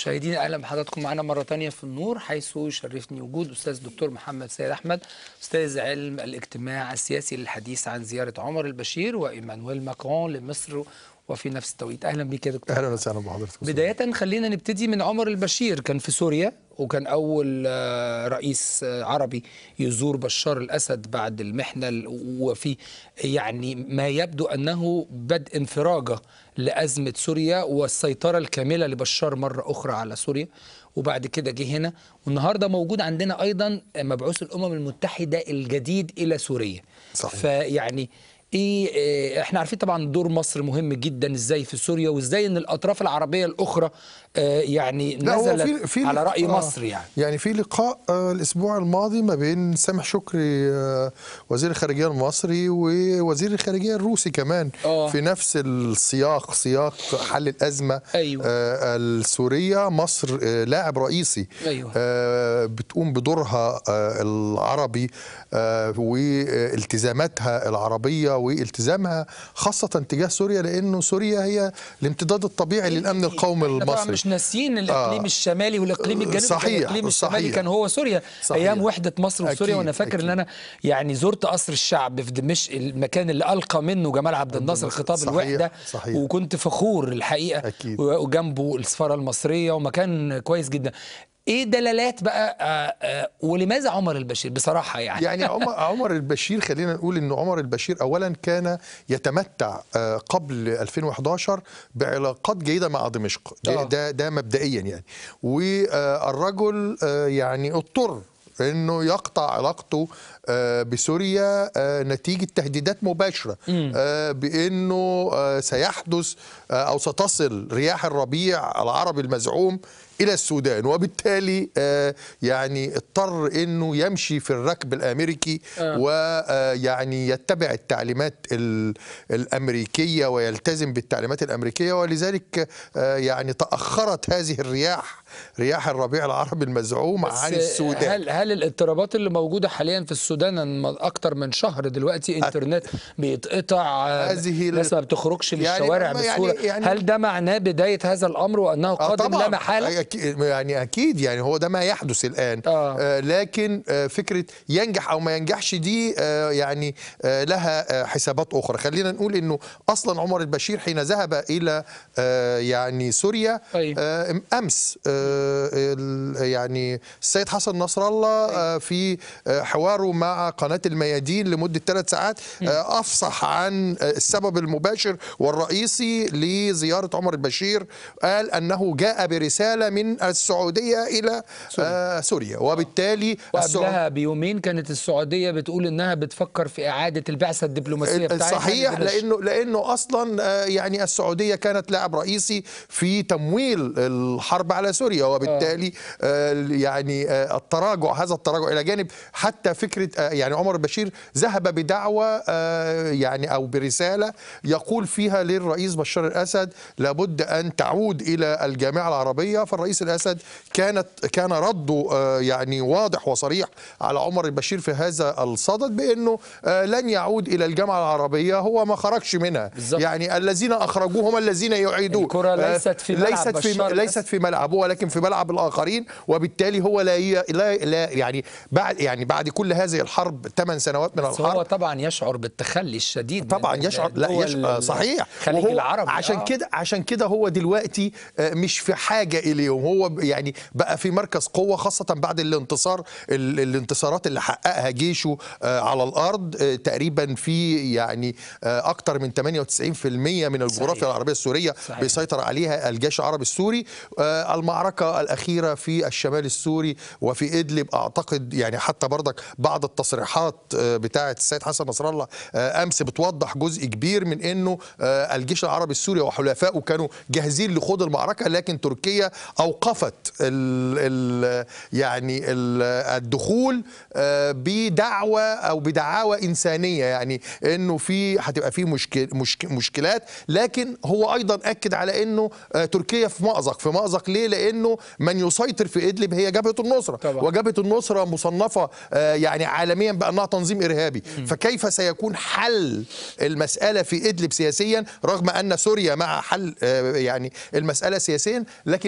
مشاهدينا اهلا بحضراتكم معنا مره تانية في النور حيث يشرفني وجود استاذ دكتور محمد سيد احمد استاذ علم الاجتماع السياسي للحديث عن زياره عمر البشير وايمانويل ماكرون لمصر وفي نفس التوقيت اهلا بيك يا دكتور اهلا وسهلا بحضرتك بدايه خلينا نبتدي من عمر البشير كان في سوريا وكان اول آه، رئيس آه، عربي يزور بشار الاسد بعد المحنه ال- وفي يعني ما يبدو انه بدء انفراجه لازمه سوريا والسيطره الكامله لبشار مره اخرى على سوريا وبعد كده جه هنا والنهارده موجود عندنا ايضا مبعوث الامم المتحده الجديد الى سوريا صحيح. فيعني ايه إيه، احنا عارفين طبعا دور مصر مهم جدا ازاي في سوريا وازاي ان الاطراف العربيه الاخرى آه، يعني لا، هو نزلت في- في على لق- راي آه، مصر يعني يعني في لقاء آه، الاسبوع الماضي ما بين سامح شكري آه، وزير الخارجيه المصري ووزير الخارجيه الروسي كمان آه. في نفس السياق سياق حل الازمه أيوة. آه، السوريه مصر آه، لاعب رئيسي أيوة. آه، بتقوم بدورها آه، العربي آه، والتزاماتها العربيه والتزامها خاصه تجاه سوريا لانه سوريا هي الامتداد الطبيعي للامن القومي إحنا طبعا المصري مش ناسيين الاقليم آه. الشمالي والاقليم الجنوبي كان صحيح، الاقليم الشمالي صحيح. كان هو سوريا صحيح. ايام وحده مصر وسوريا أكيد، وانا فاكر ان أكيد. انا يعني زرت قصر الشعب في دمشق المكان اللي القى منه جمال عبد الناصر خطاب صحيح، الوحده صحيح. وكنت فخور الحقيقه أكيد. وجنبه السفاره المصريه ومكان كويس جدا ايه دلالات بقى آه آه ولماذا عمر البشير بصراحه يعني يعني عمر عمر البشير خلينا نقول ان عمر البشير اولا كان يتمتع آه، قبل 2011 بعلاقات جيده مع دمشق ده آه. ده, ده مبدئيا يعني والرجل آه، يعني اضطر انه يقطع علاقته آه، بسوريا آه، نتيجه تهديدات مباشره آه، بانه آه، سيحدث آه، او ستصل رياح الربيع العربي المزعوم الى السودان وبالتالي آه، يعني اضطر انه يمشي في الركب الامريكي آه. ويعني يتبع التعليمات ال- الامريكيه ويلتزم بالتعليمات الامريكيه ولذلك آه، يعني تاخرت هذه الرياح رياح الربيع العربي المزعوم بس عن السودان هل هل الاضطرابات اللي موجوده حاليا في السودان أن اكتر من شهر دلوقتي انترنت بيتقطع هذه ال- الناس ما بتخرجش يعني- للشوارع يعني- بسهوله يعني- هل ده معناه بدايه هذا الامر وانه آه قادم لا محاله أكيد- يعني اكيد يعني هو ده ما يحدث الان آه. آه لكن آه فكره ينجح او ما ينجحش دي آه يعني آه لها آه حسابات اخرى خلينا نقول انه اصلا عمر البشير حين ذهب الى آه يعني سوريا أيوة. آه امس آه ال- يعني السيد حسن نصر الله آه في آه حواره مع قناه الميادين لمده ثلاث ساعات آه افصح عن آه السبب المباشر والرئيسي لزياره عمر البشير قال انه جاء برساله من السعوديه الى سوريا, آه سوريا وبالتالي السعودية وقبلها بيومين كانت السعوديه بتقول انها بتفكر في اعاده البعثه الدبلوماسيه بتاعتها صحيح لدمشق. لانه لانه اصلا آه، يعني السعوديه كانت لاعب رئيسي في تمويل الحرب على سوريا وبالتالي آه، يعني آه، التراجع هذا التراجع الى جانب حتى فكره آه، يعني عمر البشير ذهب بدعوه آه، يعني او برساله يقول فيها للرئيس بشار الاسد لابد ان تعود الى الجامعه العربيه فالرئيس الاسد كانت كان رده آه، يعني واضح وصريح على عمر البشير في هذا الصدد بانه آه، لن يعود الى الجامعه العربيه هو ما خرجش منها بالظبط. يعني الذين اخرجوه هم الذين يعيدون الكرة آه، ليست في ملعب ليست في بشار ليست الأسد. في ملعبه ولكن في ملعب الاخرين وبالتالي هو لا ي- لا, لا يعني بعد يعني بعد كل هذه الحرب ثمان سنوات من بس هو الحرب طبعا يشعر بالتخلي الشديد طبعا من يشعر لا الدول يشعر صحيح الخليج وهو العربي عشان آه. كده عشان كده هو دلوقتي آه، مش في حاجه اليهم هو ب- يعني بقى في مركز قوه خاصه بعد الانتصار ال- الانتصارات اللي حققها جيشه آه، على الارض آه، تقريبا في يعني آه، اكتر من 98% من الجغرافيا صحيح. العربيه السوريه صحيح. بيسيطر عليها الجيش العربي السوري آه، المعركه الاخيره في الشمال السوري وفي ادلب اعتقد يعني حتى برضك بعض التصريحات آه، بتاعه السيد حسن نصر الله آه، امس بتوضح جزء كبير من انه آه، الجيش العربي السوري وحلفائه كانوا جاهزين لخوض المعركه لكن تركيا اوقفت ال ال يعني ال الدخول آه، بدعوه او بدعاوى انسانيه يعني انه في هتبقى في مشكل مشك مشكلات لكن هو ايضا اكد على انه آه، تركيا في مأزق في مأزق ليه لانه من يسيطر في ادلب هي جبهه النصره طبعا. وجبهه النصره مصنفه آه، يعني عالميا بانها تنظيم ارهابي فكيف سيكون حل المساله في ادلب سياسيا رغم ان سوريا مع حل آه، يعني المساله سياسيا لكن خلينا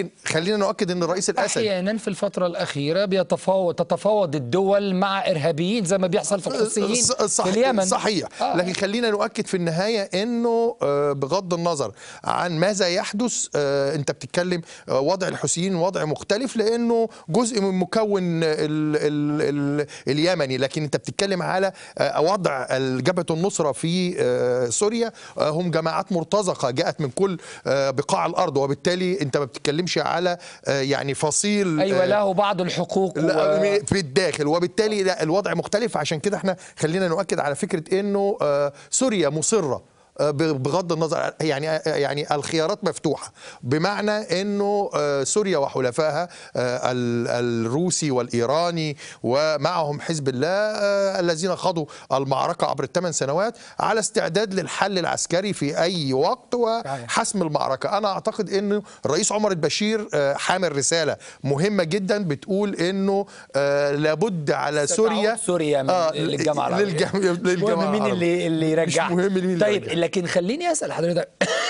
خلينا نؤكد ان الرئيس الاسد احيانا في الفتره الاخيره بيتفاوض تتفاوض الدول مع ارهابيين زي ما بيحصل في الحوثيين ص- صح في اليمن صحيح آه. لكن خلينا نؤكد في النهايه انه آه، بغض النظر عن ماذا يحدث آه، انت بتتكلم آه، وضع الحوثيين وضع مختلف لانه جزء من مكون ال ال ال اليمني لكن انت بتتكلم على آه، وضع جبهه النصره في آه، سوريا آه، هم جماعات مرتزقه جاءت من كل آه، بقاع الارض وبالتالي انت ما بتتكلمش على آه، يعني فصيل ايوه آه، له بعض الحقوق لا و... في الداخل وبالتالي لا الوضع مختلف عشان كده احنا خلينا نؤكد على فكره انه آه، سوريا مصره آه، ب- بغض النظر يعني يعني الخيارات مفتوحه بمعنى انه آه، سوريا وحلفائها آه، ال- الروسي والايراني ومعهم حزب الله آه، الذين خاضوا المعركه عبر الثمان سنوات على استعداد للحل العسكري في اي وقت وحسم المعركه انا اعتقد انه الرئيس عمر البشير آه، حامل رساله مهمه جدا بتقول انه آه، لابد على سوريا سوريا من آه، للجامعه العربيه للجامعة مش للجامعة مهم مين العربية. اللي اللي يرجع مش مهم مين اللي طيب يرجع. لكن خليني اسال حضرتك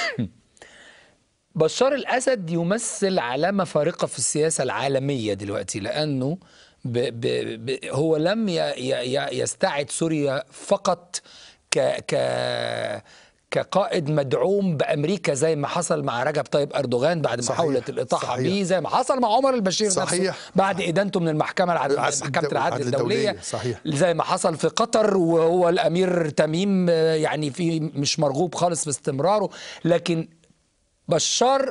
بشار الاسد يمثل علامه فارقه في السياسه العالميه دلوقتي لانه ب ب ب هو لم ي ي ي يستعد سوريا فقط ك ك كقائد مدعوم بامريكا زي ما حصل مع رجب طيب اردوغان بعد صحيح. محاوله الاطاحه صحيح. به زي ما حصل مع عمر البشير نفسه صحيح. بعد ادانته من المحكمه العدل العدل- محكمه العدل العدل الدوليه الدولية. صحيح. زي ما حصل في قطر وهو الامير تميم آه، يعني في مش مرغوب خالص في استمراره لكن بشار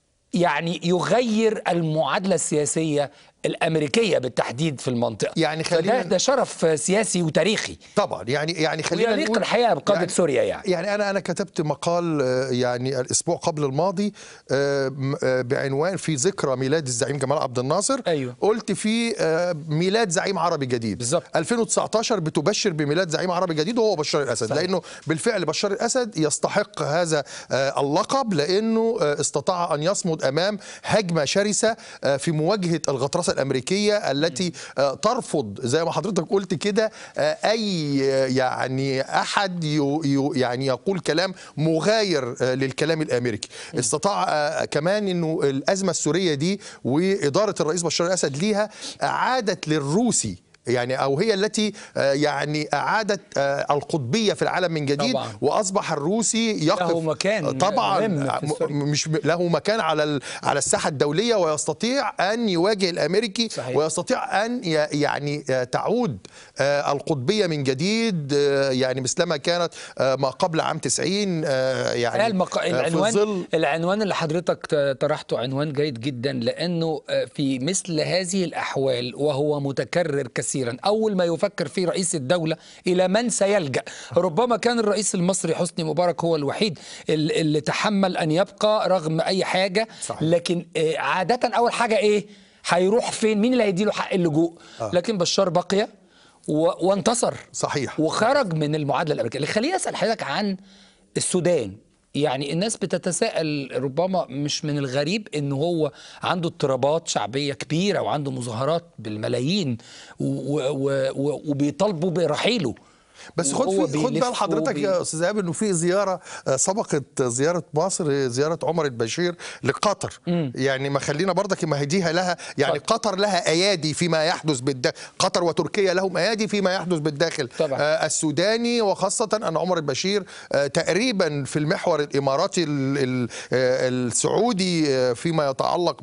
يعني يغير المعادله السياسيه الامريكيه بالتحديد في المنطقه يعني فده خلينا- ده شرف سياسي وتاريخي طبعا يعني يعني خلينا ويليق نقول الحقيقه بقاده يعني سوريا يعني يعني انا انا كتبت مقال آه، يعني الاسبوع قبل الماضي آه، م- آه، بعنوان في ذكرى ميلاد الزعيم جمال عبد الناصر أيوه. قلت في آه، ميلاد زعيم عربي جديد بالظبط. 2019 بتبشر بميلاد زعيم عربي جديد وهو بشار الاسد صحيح. لانه بالفعل بشار الاسد يستحق هذا آه، اللقب لانه آه، استطاع ان يصمد امام هجمه شرسه آه، في مواجهه الغطرسه الامريكيه التي آه، ترفض زي ما حضرتك قلت كده آه، اي آه، يعني احد يو يو يعني يقول كلام مغاير آه، للكلام الامريكي استطاع آه، كمان انه الازمه السوريه دي واداره الرئيس بشار الاسد ليها اعادت للروسي يعني او هي التي آه، يعني اعادت آه، القطبيه في العالم من جديد طبعاً. واصبح الروسي يقف له مكان طبعا مهم في م- سوريا. مش ب- له مكان على ال- على الساحه الدوليه ويستطيع ان يواجه الامريكي صحيح. ويستطيع ان ي- يعني آه، تعود آه، القطبيه من جديد آه، يعني مثلما كانت آه، ما قبل عام 90 آه، يعني المق... آه، في العنوان ظل العنوان اللي حضرتك ت- طرحته عنوان جيد جدا لانه آه، في مثل هذه الاحوال وهو متكرر كثيرا اول ما يفكر فيه رئيس الدوله الى من سيلجا ربما كان الرئيس المصري حسني مبارك هو الوحيد ال- اللي تحمل ان يبقى رغم اي حاجه صحيح. لكن آه، عاده اول حاجه ايه هيروح فين مين اللي هيديله حق اللجوء لكن بشار بقي و... وانتصر صحيح وخرج من المعادله الامريكيه اللي خليني اسال حضرتك عن السودان يعني الناس بتتساءل ربما مش من الغريب ان هو عنده اضطرابات شعبيه كبيره وعنده مظاهرات بالملايين و و و وبيطالبوا برحيله بس خد وهو في خد بيلف بال حضرتك وبي- يا استاذ ايهاب انه في زياره آه، سبقت زياره مصر زياره عمر البشير لقطر يعني ما خلينا برضك ما هديها لها يعني طبعا. قطر لها ايادي فيما يحدث بالداخل قطر وتركيا لهم ايادي فيما يحدث بالداخل طبعا. آه، السوداني وخاصه ان عمر البشير آه، تقريبا في المحور الاماراتي ال- ال- آه، السعودي آه، فيما يتعلق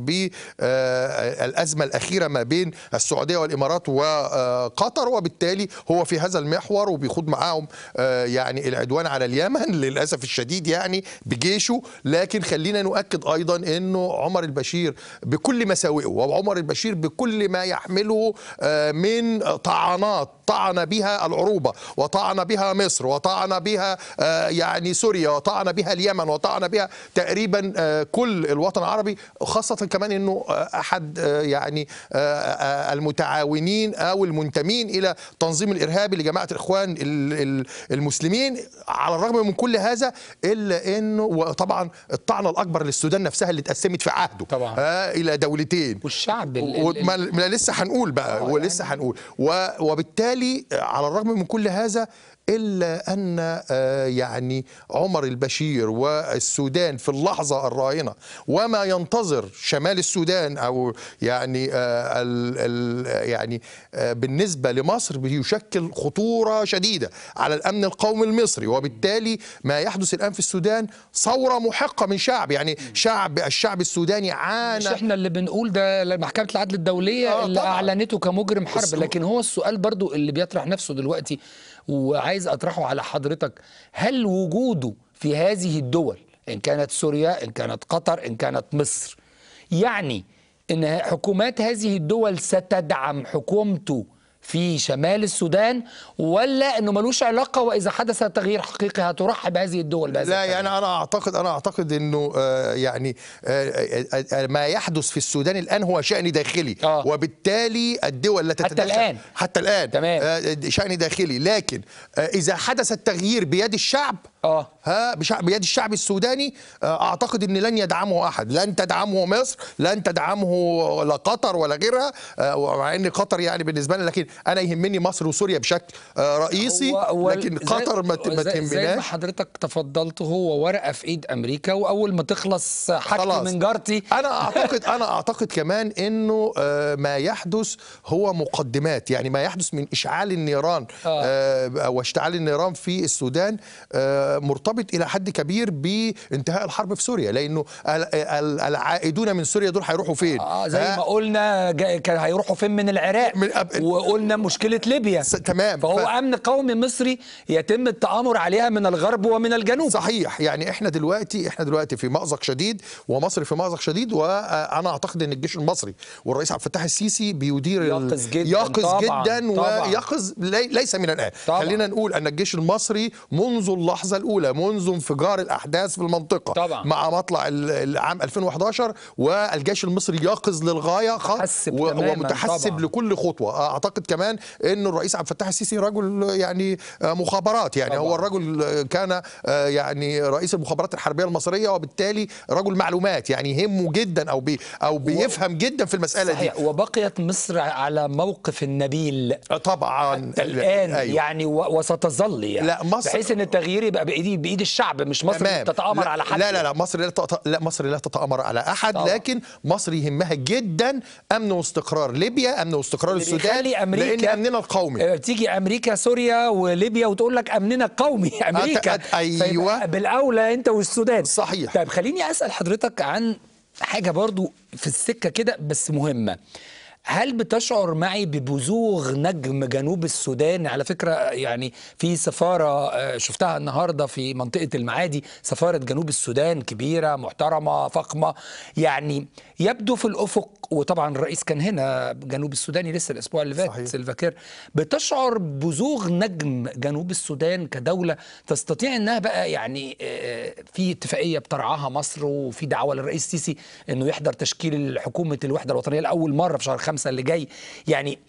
بالازمه الاخيره ما بين السعوديه والامارات وقطر وبالتالي هو في هذا المحور وبيخوض معاهم آه، يعني العدوان على اليمن للاسف الشديد يعني بجيشه لكن خلينا نؤكد ايضا انه عمر البشير بكل مساوئه وعمر البشير بكل ما يحمله آه، من طعنات طعن بها العروبه وطعن بها مصر وطعن بها آه، يعني سوريا وطعن بها اليمن وطعن بها تقريبا آه، كل الوطن العربي خاصه كمان انه آه، احد آه، يعني آه، آه، المتعاونين او المنتمين الى تنظيم الارهابي لجماعه الاخوان ال- ال- المسلمين على الرغم من كل هذا الا انه وطبعا الطعنه الاكبر للسودان نفسها اللي اتقسمت في عهده طبعا. آه الى دولتين والشعب ال- ال- وما ما لسه هنقول بقى آه ولسه هنقول و- وبالتالي على الرغم من كل هذا الا ان آه، يعني عمر البشير والسودان في اللحظه الراهنه وما ينتظر شمال السودان او يعني آه، ال ال يعني آه، بالنسبه لمصر بيشكل خطوره شديده على الامن القومي المصري وبالتالي ما يحدث الان في السودان ثوره محقه من شعب يعني شعب الشعب السوداني عانى مش احنا اللي بنقول ده محكمة العدل الدولية آه، اللي طبعاً. أعلنته كمجرم حرب بس- لكن هو السؤال برضو اللي بيطرح نفسه دلوقتي وعايز أطرحه على حضرتك هل وجوده في هذه الدول إن كانت سوريا إن كانت قطر إن كانت مصر يعني إن حكومات هذه الدول ستدعم حكومته في شمال السودان ولا انه ملوش علاقه واذا حدث تغيير حقيقي هترحب بهذه الدول بهذا لا التغيير؟ يعني انا اعتقد انا اعتقد انه آه، يعني آه، آه، آه، ما يحدث في السودان الان هو شان داخلي آه. وبالتالي الدول لا حتى تتدخل الآن. حتى الان تمام. آه، شان داخلي لكن آه، اذا حدث التغيير بيد الشعب آه. ها بشع- بيد الشعب السوداني آه، اعتقد ان لن يدعمه احد لن تدعمه مصر لن تدعمه لا قطر ولا غيرها آه، مع ان قطر يعني بالنسبه لنا لكن انا يهمني مصر وسوريا بشكل آه، رئيسي هو- هو لكن زي- قطر ما ت- ما زي- زي ما تهمناش حضرتك تفضلت هو ورقه في ايد امريكا واول ما تخلص حاجتي خلاص. من جارتي انا اعتقد انا اعتقد كمان انه آه، ما يحدث هو مقدمات يعني ما يحدث من اشعال النيران آه. آه، واشتعال النيران في السودان آه، مرتبط الى حد كبير بانتهاء الحرب في سوريا لانه ال- ال- العائدون من سوريا دول هيروحوا فين اه زي ها؟ ما قلنا جا- كان هيروحوا فين من العراق من أب- وقلنا مشكله ليبيا س- تمام فهو ف- امن قومي مصري يتم التآمر عليها من الغرب ومن الجنوب صحيح يعني احنا دلوقتي احنا دلوقتي في مأزق شديد ومصر في مأزق شديد وانا اعتقد ان الجيش المصري والرئيس عبد الفتاح السيسي بيدير ال- يقظ جداً، يقظ طبعاً، جدا طبعاً. ويقظ لي ليس من الان طبعاً. خلينا نقول ان الجيش المصري منذ اللحظه الاولى منذ انفجار الاحداث في المنطقه طبعاً. مع مطلع ال- العام 2011 والجيش المصري يقظ للغايه خ- متحسب و- تماماً ومتحسب طبعاً. لكل خطوه اعتقد كمان ان الرئيس عبد الفتاح السيسي رجل يعني آه، مخابرات يعني طبعاً. هو الرجل كان آه، يعني رئيس المخابرات الحربيه المصريه وبالتالي رجل معلومات يعني يهمه جدا او بي او بيفهم جدا في المساله دي صحيح وبقيت مصر على موقف النبيل آه، طبعا الان أيوه. يعني و- وستظل يعني لا، مصر- بحيث ان التغيير يبقى بايد بايد الشعب مش مصر تمام. تتآمر لا على حد لا لا لا مصر لا تت- لا مصر لا تتآمر على احد طبعا. لكن مصر يهمها جدا امن واستقرار ليبيا امن واستقرار اللي السودان بيخلي أمريكا- لان امننا القومي آه، تيجي امريكا سوريا وليبيا وتقول لك امننا القومي امريكا أت- أيوة. فيبقى بالاولى انت والسودان صحيح. طيب خليني اسال حضرتك عن حاجه برضو في السكه كده بس مهمه هل بتشعر معي ببزوغ نجم جنوب السودان على فكرة يعني في سفارة آه، شفتها النهاردة في منطقة المعادي سفارة جنوب السودان كبيرة محترمة فخمة يعني يبدو في الأفق وطبعا الرئيس كان هنا جنوب السوداني لسه الأسبوع اللي فات صحيح. سيلفا كير بتشعر بزوغ نجم جنوب السودان كدولة تستطيع انها بقى يعني آه، في اتفاقية بترعاها مصر وفي دعوة للرئيس السيسي انه يحضر تشكيل حكومة الوحدة الوطنية لأول مرة في شهر خمسة اللي جاي يعني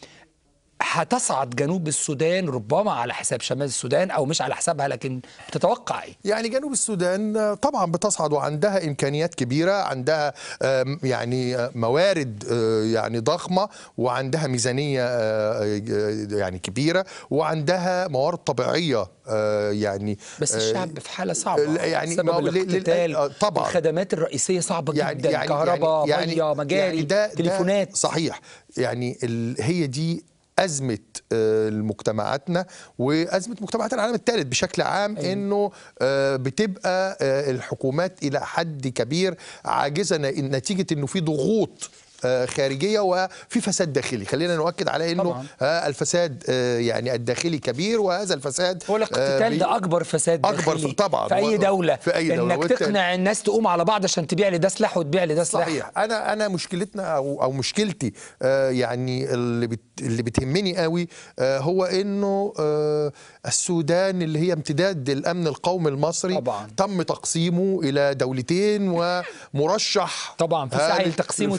هتصعد جنوب السودان ربما على حساب شمال السودان او مش على حسابها لكن بتتوقع ايه؟ يعني جنوب السودان آه، طبعا بتصعد وعندها امكانيات كبيره عندها آم، يعني آه، موارد آه، يعني ضخمه وعندها ميزانيه آه، آه، يعني كبيره وعندها موارد طبيعيه آه، يعني بس آه، الشعب في حالة صعبة لا، يعني بسبب ما هو لل- لل- الاقتتال آه، طبعاً. الخدمات الرئيسية صعبة جدا كهرباء مية مجاري ده- تليفونات ده صحيح يعني ال هي دي أزمة آه، المجتمعاتنا وأزمة مجتمعات العالم الثالث بشكل عام أيوة. إنه آه، بتبقى آه، الحكومات إلى حد كبير عاجزة ن- نتيجة إنه في ضغوط آه، خارجية وفي فساد داخلي خلينا نؤكد على طبعاً. انه آه، الفساد آه، يعني الداخلي كبير وهذا الفساد هو آه، الاقتتال بي- ده اكبر فساد أكبر داخلي ف- طبعاً. في اي دوله في أي دولة. انك والتاني- تقنع الناس تقوم على بعض عشان تبيع لي ده سلاح وتبيع لي ده سلاح صحيح انا انا مشكلتنا او او مشكلتي آه يعني اللي بت اللي بتهمني قوي آه هو انه آه السودان اللي هي امتداد الامن القومي المصري طبعاً. تم تقسيمه الى دولتين ومرشح طبعاً، في آه، سعي لت- لتقسيمه تاني. لتقسيمه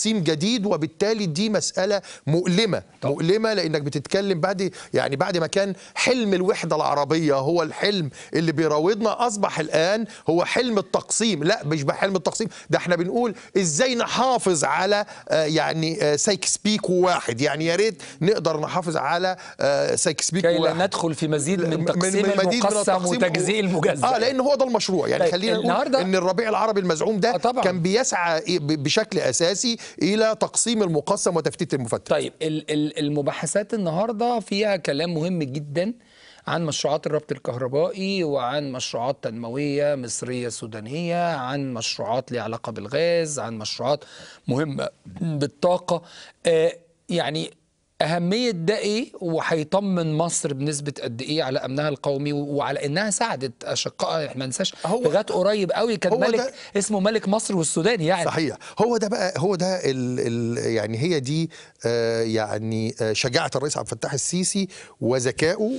تقسيم جديد وبالتالي دي مساله مؤلمه طبعا. مؤلمه لانك بتتكلم بعد يعني بعد ما كان حلم الوحده العربيه هو الحلم اللي بيراودنا اصبح الان هو حلم التقسيم لا مش بحلم التقسيم ده احنا بنقول ازاي نحافظ على آه، يعني آه، سايكس بيكو واحد يعني يا ريت نقدر نحافظ على آه، سايكس بيكو كي لا واحد ندخل في مزيد من تقسيم مزيد من المقسم التقسيم. وتجزيء المجزأ اه لان هو ده المشروع يعني طيب، خلينا نقول النهاردة- ان الربيع العربي المزعوم ده آه، طبعاً. كان بيسعى إيه ب- بشكل اساسي الى تقسيم المقسم وتفتيت المفتت طيب ال- ال- المباحثات النهارده فيها كلام مهم جدا عن مشروعات الربط الكهربائي وعن مشروعات تنمويه مصريه سودانيه عن مشروعات ليها علاقه بالغاز عن مشروعات مهمه بالطاقه آه يعني أهمية ده إيه وهيطمن مصر بنسبة قد إيه على أمنها القومي وعلى إنها ساعدت أشقائها إحنا ما ننساش هو- لغاية قريب قوي كان هو ملك ده- اسمه ملك مصر والسودان يعني صحيح هو ده بقى هو ده ال ال يعني هي دي آه يعني آه شجاعه الرئيس عبد الفتاح السيسي وذكائه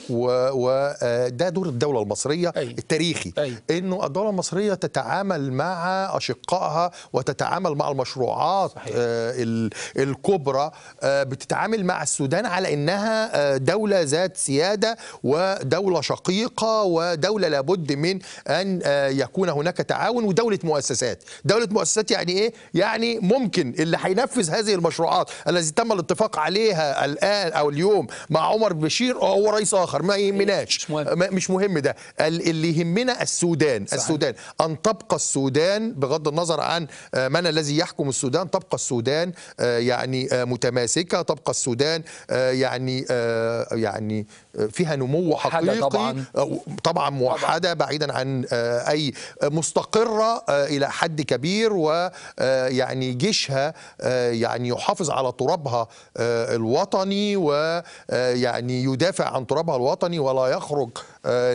وده دور الدوله المصريه أيوة. التاريخي أيوة. انه الدوله المصريه تتعامل مع اشقائها وتتعامل مع المشروعات صحيح. آه ال الكبرى آه بتتعامل مع السودان على انها آه دوله ذات سياده ودوله شقيقه ودوله لابد من ان آه يكون هناك تعاون ودوله مؤسسات دوله مؤسسات يعني ايه يعني ممكن اللي هينفذ هذه المشروعات التي تم الاتفاق عليها الان او اليوم مع عمر بشير هو رئيس اخر ما يهمناش مش مهم. ما- مش مهم ده ال- اللي يهمنا السودان صحيح. السودان ان تبقى السودان بغض النظر عن آه، من الذي يحكم السودان تبقى السودان آه، يعني آه، متماسكه تبقى السودان آه، يعني آه، يعني آه، فيها نمو موحدة حقيقي طبعاً. آه، طبعا موحده بعيدا عن آه، اي مستقره آه، الى حد كبير ويعني جيشها آه، يعني يحافظ على ترابها آه، الوطني ويعني يدافع عن ترابها الوطني ولا يخرج آه،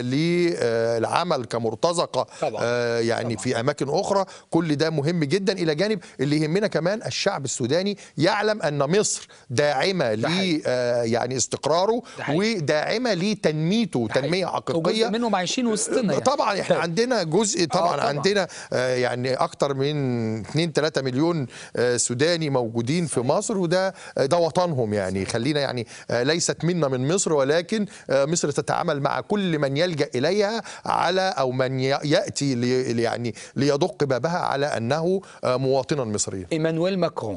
للعمل كمرتزقه طبعاً. آه، يعني طبعاً. في اماكن اخرى كل ده مهم جدا الى جانب اللي يهمنا كمان الشعب السوداني يعلم ان مصر داعمه ده ل حقيقي. آه، يعني استقراره ده حقيقي. وداعمه لتنميته تنميه وجزء حقيقيه منهم عايشين وسطنا يعني. طبعا احنا طيب. عندنا جزء طبعا, طبعاً. عندنا آه، يعني اكتر من 2 3 مليون آه، سوداني موجودين في مصر وده آه، ده وطنهم يعني خلينا يعني آه، ليست منا من مصر ولكن آه، مصر تتعامل مع كل من يلجا اليها على او من ي- ياتي لي يعني ليدق بابها على انه آه، مواطنا مصريا ايمانويل ماكرون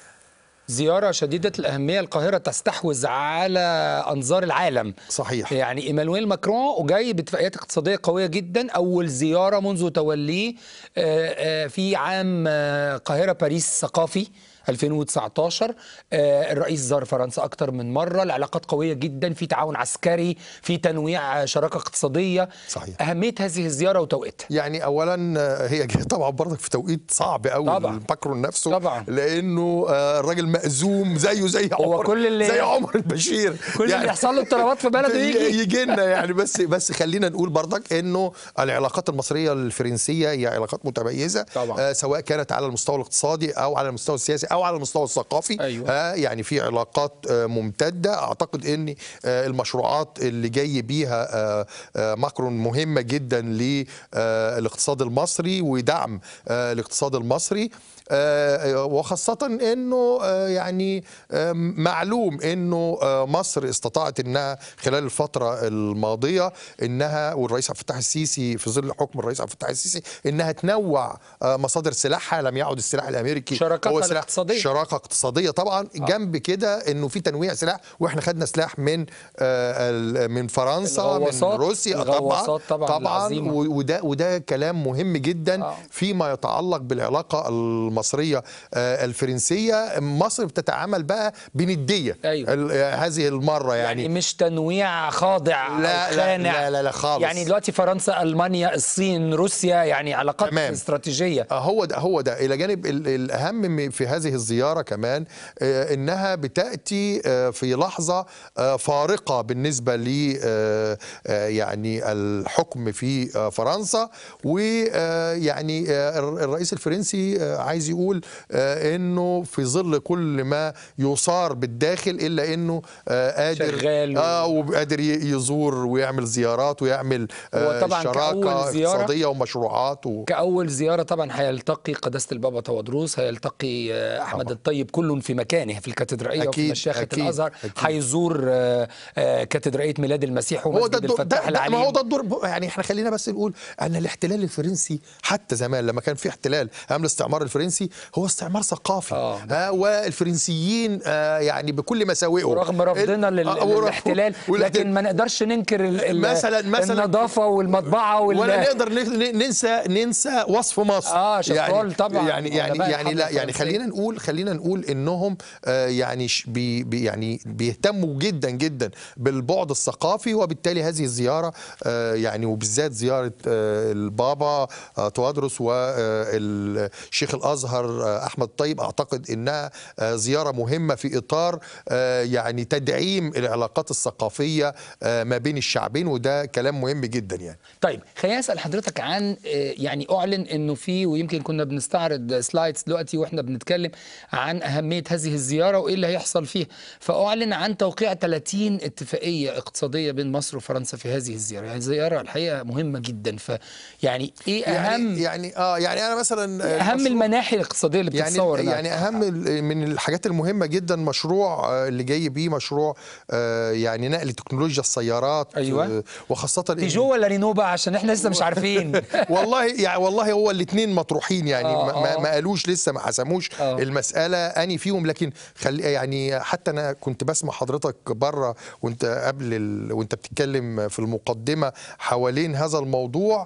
زيارة شديدة الأهمية القاهرة تستحوذ على أنظار العالم صحيح يعني ايمانويل ماكرون وجاي باتفاقيات اقتصاديه قويه جدا اول زياره منذ توليه آه، آه، في عام آه، قاهره باريس ثقافي 2019 آه، الرئيس زار فرنسا اكتر من مره العلاقات قويه جدا في تعاون عسكري في تنويع آه، شراكه اقتصاديه صحيح. اهميه هذه الزياره وتوقيتها يعني اولا آه، هي جايه طبعا برضك في توقيت صعب قوي طبعاً. ماكرون نفسه طبعاً. لانه آه، الراجل مأزوم زيه زي هو عمر كل اللي- زي عمر البشير كل اللي يحصل له اضطرابات في بلده يجي. يجي لنا يعني بس بس خلينا نقول برضك انه العلاقات المصريه الفرنسيه هي علاقات متميزه طبعاً. آه، سواء كانت على المستوى الاقتصادي او على المستوى السياسي او على المستوى الثقافي أيوة. آه، يعني في علاقات آه، ممتده اعتقد ان آه، المشروعات اللي جاي بيها آه، آه، ماكرون مهمه جدا للاقتصاد المصري ودعم آه، الاقتصاد المصري آه، وخاصة انه آه، يعني آه، معلوم انه آه، مصر استطاعت انها خلال الفترة الماضية انها والرئيس عبد الفتاح السيسي في ظل حكم الرئيس عبد الفتاح السيسي انها تنوع آه، مصادر سلاحها لم يعد السلاح الامريكي شراكاتها هو سلاح الاقتصادية. شراكة اقتصادية طبعا جنب كده انه في تنويع سلاح واحنا خدنا سلاح من آه، ال- من فرنسا من الغواصات- روسيا الغواصات طبعاً طبعا العظيمة. و- وده وده كلام مهم جدا آه. فيما يتعلق بالعلاقه المصريه آه، الفرنسيه مصر بتتعامل بقى بنديه أيوة. ال- آه، هذه المره يعني يعني, مش تنويع خاضع أو لا- لا- خانع. لا- لا- لا خالص. يعني دلوقتي فرنسا المانيا الصين روسيا يعني علاقات تمام. استراتيجيه آه، هو ده هو ده الى جانب ال- الاهم من- في هذه الزياره كمان آه، انها بتاتي آه، في لحظه آه، فارقه بالنسبه ل آه، آه، يعني الحكم في آه، فرنسا ويعني الرئيس الفرنسي آه، عايز يقول آه، انه في ظل كل ما يصار بالداخل الا انه آه، قادر شغال و- اه وقادر ي- يزور ويعمل زيارات ويعمل هو آه، طبعاً شراكه كأول زيارة اقتصاديه ومشروعات و... كأول زيارة طبعا هيلتقي قداسة البابا تودروس هيلتقي آه، احمد طبعاً. الطيب كل في مكانه في الكاتدرائيه وفي أكيد، مشيخه أكيد، الازهر أكيد. هيزور آه، آه، كاتدرائيه ميلاد المسيح هو ده ومسجد الدور الفتاح ده, ده ما العليم هو ده الدور يعني احنا خلينا بس نقول ان الاحتلال الفرنسي حتى زمان لما كان في احتلال ايام الاستعمار الفرنسي هو استعمار ثقافي آه. آه والفرنسيين آه يعني بكل مساوئه ورغم رفضنا لل- آه، ورغم- للاحتلال والاحتلال- لكن ما نقدرش ننكر ال- ال- مثلاً- مثلاً- النظافه والمطبعه وال ولا نقدر ن- ننسى ننسى وصف مصر آه، شفرول طبعاً، يعني يعني وأدباء يعني لا الحملة يعني الفرنسية. خلينا نقول خلينا نقول انهم آه، يعني ش- بي بي يعني بيهتموا جدا جدا بالبعد الثقافي وبالتالي هذه الزياره آه، يعني وبالذات زياره آه، البابا آه، توادرس والشيخ الازهر آه، احمد طيب اعتقد انها آه، زياره مهمه في اطار آه، يعني تدعيم العلاقات الثقافيه آه، ما بين الشعبين وده كلام مهم جدا يعني طيب خليني اسال حضرتك عن آه، يعني اعلن انه في ويمكن كنا بنستعرض سلايدز دلوقتي واحنا بنتكلم عن اهميه هذه الزياره وايه اللي هيحصل فيها فاعلن عن توقيع 30 اتفاقيه اقتصاديه بين مصر وفرنسا في هذه الزياره يعني زياره الحقيقه مهمه جدا فيعني ايه اهم يعني يعني اه يعني انا مثلا آه، اهم مشروع- المناحي الاقتصاديه اللي يعني بتتصور إنها يعني اهم ال- من الحاجات المهمه جدا مشروع آه، اللي جاي بيه مشروع آه، يعني نقل تكنولوجيا السيارات أيوة. آه، وخاصه إن- بيجو ولا رينو بقى عشان احنا لسه مش عارفين والله يعني والله هو الاثنين مطروحين يعني آه، ما, ما- آه. ما قالوش لسه ما حسموش آه. المساله اني فيهم لكن خلي يعني حتى انا كنت بسمع حضرتك بره وانت قبل ال... وانت بتتكلم في المقدمه حوالين هذا الموضوع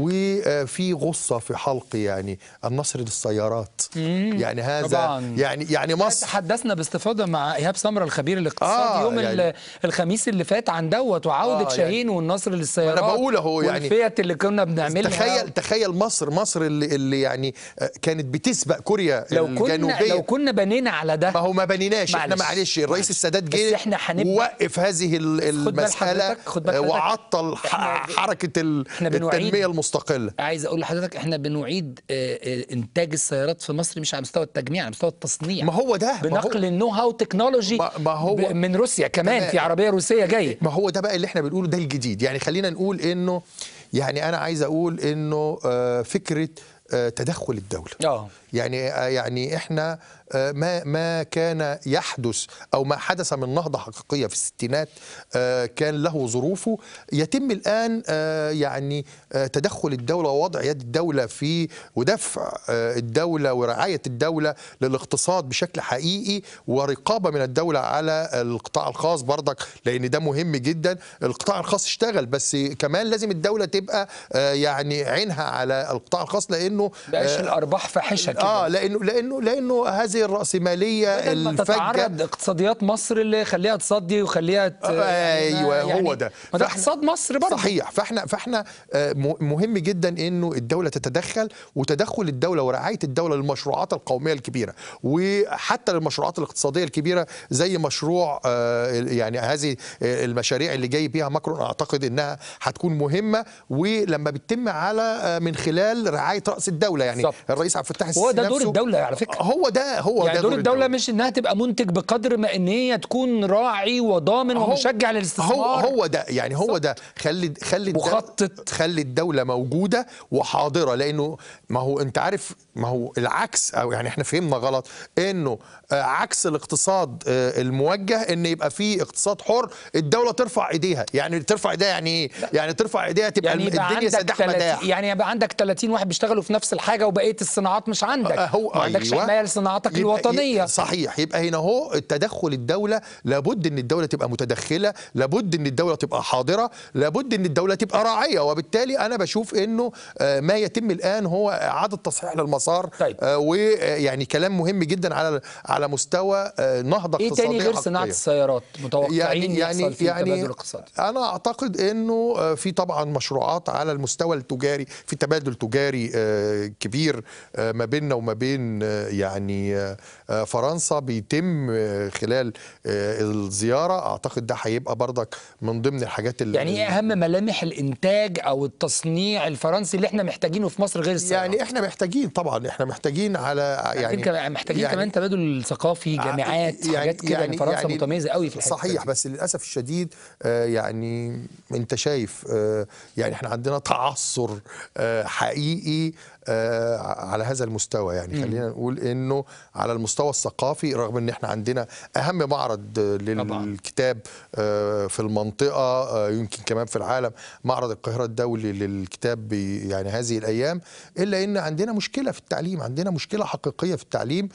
وفي غصه في حلقي يعني النصر للسيارات يعني هذا طبعاً. يعني يعني مصر تحدثنا باستفاضه مع ايهاب سمره الخبير الاقتصادي آه، يوم يعني- ال- الخميس اللي فات عن دوت وعوده آه، آه يعني- شاهين والنصر للسيارات أنا بقول أهو يعني- والفيات اللي كنا بنعملها تخيل تخيل مصر مصر اللي, اللي يعني آه، كانت بتسبق كوريا لو كنا الجنوبيه لو كنا بنينا على ده ما هو ما بنيناش احنا معلش. معلش الرئيس السادات بس جه إحنا هنبدأ- ووقف هذه ال- خد بال المساله حضرتك- خد بال آه، حضرتك. وعطل ح- إحنا- حركه ال- إحنا بنعيد- التنميه المستقله عايز اقول لحضرتك احنا بنعيد آه، آه، انتاج السيارات في مصر مش على مستوى التجميع على مستوى التصنيع ما هو ده ما هو- بنقل النو هاو تكنولوجي ما- ما هو- ب- من روسيا كمان تمام. في عربيه روسيه جايه ما هو ده بقى اللي احنا بنقوله ده الجديد يعني خلينا نقول انه يعني انا عايز اقول انه آه، فكره آه، تدخل الدوله اه يعني آه، يعني احنا آه، ما ما كان يحدث او ما حدث من نهضه حقيقيه في الستينات آه، كان له ظروفه يتم الان آه، يعني آه، تدخل الدوله ووضع يد الدوله في ودفع آه، الدوله ورعايه الدوله للاقتصاد بشكل حقيقي ورقابه من الدوله على القطاع الخاص برضك لان ده مهم جدا القطاع الخاص اشتغل بس كمان لازم الدوله تبقى آه، يعني عينها على القطاع الخاص لانه بقاش آه، الارباح فاحشه كده اه لانه لانه لانه هذه الراسماليه بدل ما الفجه تتعرض اقتصاديات مصر اللي خليها تصدي وخليها ت... ايوه يعني هو ده ما ده فإحنا- اقتصاد مصر برضه صحيح فاحنا فاحنا آه، م- مهم جدا انه الدوله تتدخل وتدخل الدوله ورعايه الدوله للمشروعات القوميه الكبيره وحتى للمشروعات الاقتصاديه الكبيره زي مشروع آه، يعني هذه آه، المشاريع اللي جاي بيها ماكرون اعتقد انها هتكون مهمه ولما بتتم على آه، من خلال رعايه راس الدوله يعني بالظبط. الرئيس عبد الفتاح وهو السيسي ده دور نفسه- الدولة على فكرة. هو ده هو يعني ده دور الدولة مش انها تبقى منتج بقدر ما ان هي تكون راعي وضامن هو- ومشجع هو للاستثمار هو ده يعني هو ده خلي خلي الد- مخطط. خلي الدوله موجوده وحاضره لانه ما هو انت عارف ما هو العكس او يعني احنا فهمنا غلط انه آه، عكس الاقتصاد آه، الموجه ان يبقى في اقتصاد حر الدوله ترفع ايديها يعني ترفع ايديها يعني ايه يعني ترفع ايديها تبقى يعني الم- يبقى الدنيا عندك سداح 30 مداح يعني يبقى عندك 30 واحد بيشتغلوا في نفس الحاجه وبقيه الصناعات مش عندك آه، هو ما عندكش أيوة. حمايه لصناعاتك يبقى- الوطنيه صحيح يبقى هنا هو التدخل الدولة لابد ان الدولة تبقى متدخلة لابد ان الدولة تبقى حاضرة لابد ان الدولة تبقى راعية وبالتالي انا بشوف انه آه، ما يتم الان هو اعادة تصحيح للمسار طيب. آه، ويعني كلام مهم جدا على على مستوى آه، نهضة ايه اقتصادية تاني غير صناعه حقيقية. السيارات متوقعين يعني يعني يحصل فيه يعني تبادل اقتصادي انا اعتقد انه آه، في طبعا مشروعات على المستوى التجاري في تبادل تجاري آه، كبير آه، ما بيننا وما بين آه، يعني آه، آه، فرنسا بيتم آه، خلال آه، الزياره اعتقد ده هيبقى برضك من ضمن الحاجات اللي يعني ايه اهم ملامح الانتاج او التصنيع الفرنسي اللي احنا محتاجينه في مصر غير السيارات يعني احنا محتاجين طبعا احنا محتاجين على يعني يعني كمان محتاجين يعني كمان تبادل ثقافي جامعات يعني- حاجات كده يعني, يعني- فرنسا يعني متميزه قوي في الحته صحيح دي. بس للاسف الشديد آه، يعني انت شايف آه، يعني احنا عندنا تعثر آه، حقيقي آه، على هذا المستوى يعني خلينا نقول انه على المستوى الثقافي رغم ان احنا عندنا اهم معرض آه، طبعاً. للكتاب آه، في المنطقه آه، يمكن كمان في العالم معرض القاهره الدولي للكتاب بي- يعني هذه الايام الا ان عندنا مشكله في التعليم عندنا مشكله حقيقيه في التعليم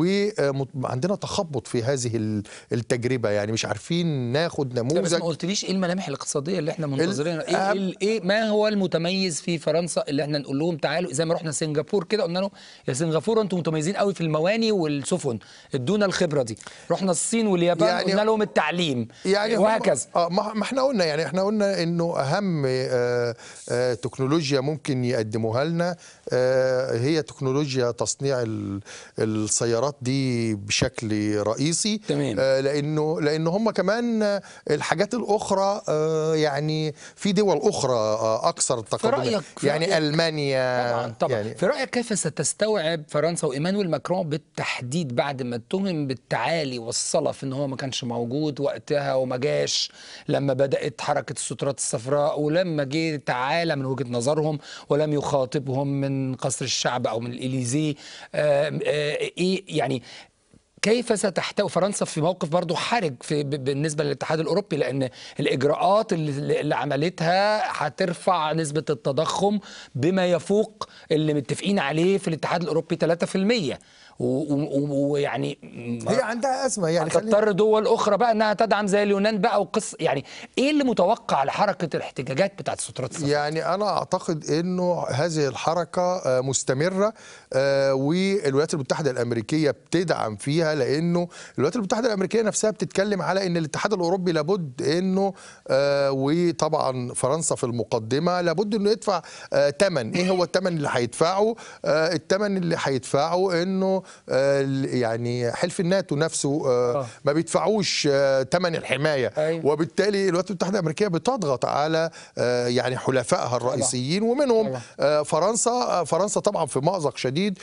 وعندنا تخبط في هذه ال- التجربه يعني مش عارفين ناخد لا بس نموذج ما قلتليش ايه الملامح الاقتصاديه اللي احنا منتظرينها ايه, أهم- ايه, ايه ما هو المتميز في فرنسا اللي احنا نقول لهم تعالوا زي ما رحنا سنغافور كده قلنا لهم يا سنغافور انتم متميزين قوي في المواني والسفن ادونا الخبره دي رحنا الصين واليابان يعني- يعني قلنا لهم التعليم يعني هم- وهكذا اه ما ما احنا قلنا يعني احنا قلنا انه اهم آه آه تكنولوجيا ممكن يقدموها لنا آه هي تكنولوجيا تصنيع ال- السيارات دي بشكل رئيسي تمام. آه لانه لانه هم كمان آه، الحاجات الاخرى آه يعني في دول اخرى آه اكثر تقدما رأيك- في يعني رأيك- المانيا طبعا طبعا يعني في رايك كيف ستستوعب فرنسا وايمانويل ماكرون بالتحديد بعد ما اتهم بالتعالي والصلف ان هو ما كانش موجود وقتها وما جاش لما بدات حركه السترات الصفراء ولما جه تعالى من وجهه نظرهم ولم يخاطبهم من قصر الشعب او من الاليزيه آه، آه، ايه يعني كيف ستحتوي فرنسا في موقف برضه حرج في ب- بالنسبه للاتحاد الاوروبي لان الاجراءات اللي, اللي عملتها هترفع نسبه التضخم بما يفوق اللي متفقين عليه في الاتحاد الاوروبي 3% و- و- ويعني هي عندها ازمه يعني خلينا هتضطر دول اخرى بقى انها تدعم زي اليونان بقى وقص يعني ايه اللي متوقع لحركه الاحتجاجات بتاعت السترات الصفراء؟ يعني انا اعتقد انه هذه الحركه آه، مستمره آه، والولايات المتحده الامريكيه بتدعم فيها لانه الولايات المتحده الامريكيه نفسها بتتكلم على ان الاتحاد الاوروبي لابد انه آه، وطبعا فرنسا في المقدمه لابد انه يدفع ثمن ايه هو الثمن اللي هيدفعه آه، الثمن اللي هيدفعه انه آه، يعني حلف الناتو نفسه آه، آه. ما بيدفعوش ثمن الحمايه أيوة. وبالتالي الولايات المتحده الامريكيه بتضغط على آه، يعني حلفائها الرئيسيين ومنهم طبعا. آه، فرنسا آه، فرنسا طبعا في مأزق شديد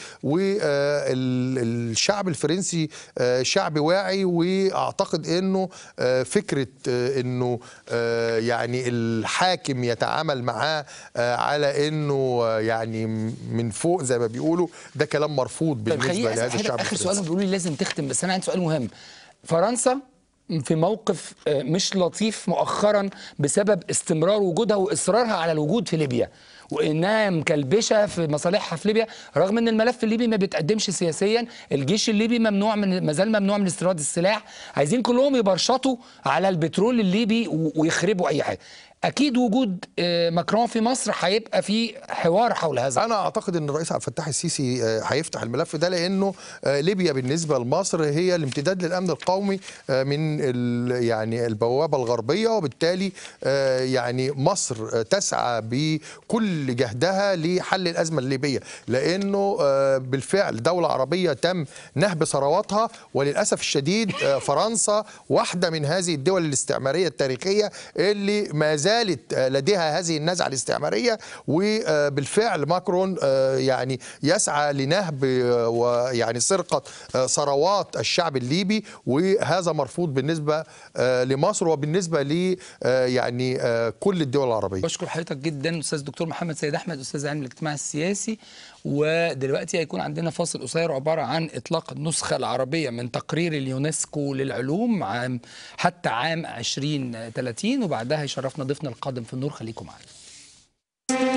والشعب الفرنسي آه، شعب واعي واعتقد انه آه، فكره آه، انه آه، يعني الحاكم يتعامل معاه آه، على انه آه، يعني من فوق زي ما بيقولوا ده كلام مرفوض طيب بالنسبه خليني لهذا أسأل الشعب حضرتك اخر سؤال الفرنسي. بيقولوا لي لازم تختم بس انا عندي سؤال مهم فرنسا في موقف آه، مش لطيف مؤخرا بسبب استمرار وجودها واصرارها على الوجود في ليبيا وانها مكلبشه في مصالحها في ليبيا رغم ان الملف الليبي ما بيتقدمش سياسيا الجيش الليبي ممنوع من ما زال ممنوع من استيراد السلاح عايزين كلهم يبرشطوا على البترول الليبي و- ويخربوا اي حاجه اكيد وجود آه، ماكرون في مصر هيبقى في حوار حول هذا انا اعتقد ان الرئيس عبد الفتاح السيسي آه، هيفتح الملف ده لانه آه، ليبيا بالنسبه لمصر هي الامتداد للامن القومي آه، من ال- يعني البوابه الغربيه وبالتالي آه، يعني مصر آه، تسعى بكل جهدها لحل الازمه الليبيه لانه آه، بالفعل دوله عربيه تم نهب ثرواتها وللاسف الشديد آه، فرنسا واحده من هذه الدول الاستعماريه التاريخيه اللي ما زالت آه، لديها هذه النزعه الاستعماريه وبالفعل ماكرون آه، يعني يسعى لنهب آه، ويعني سرقه آه، ثروات الشعب الليبي وهذا مرفوض بالنسبه آه، لمصر وبالنسبه ل آه، يعني آه، كل الدول العربيه بشكر حضرتك جدا استاذ دكتور محمد سيد احمد استاذ علم الاجتماع السياسي ودلوقتي هيكون عندنا فاصل قصير عباره عن اطلاق النسخه العربيه من تقرير اليونسكو للعلوم عام حتى عام 2030 وبعدها يشرفنا ضيفنا القادم في النور خليكم معانا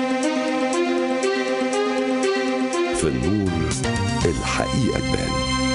في النور الحقيقة تبان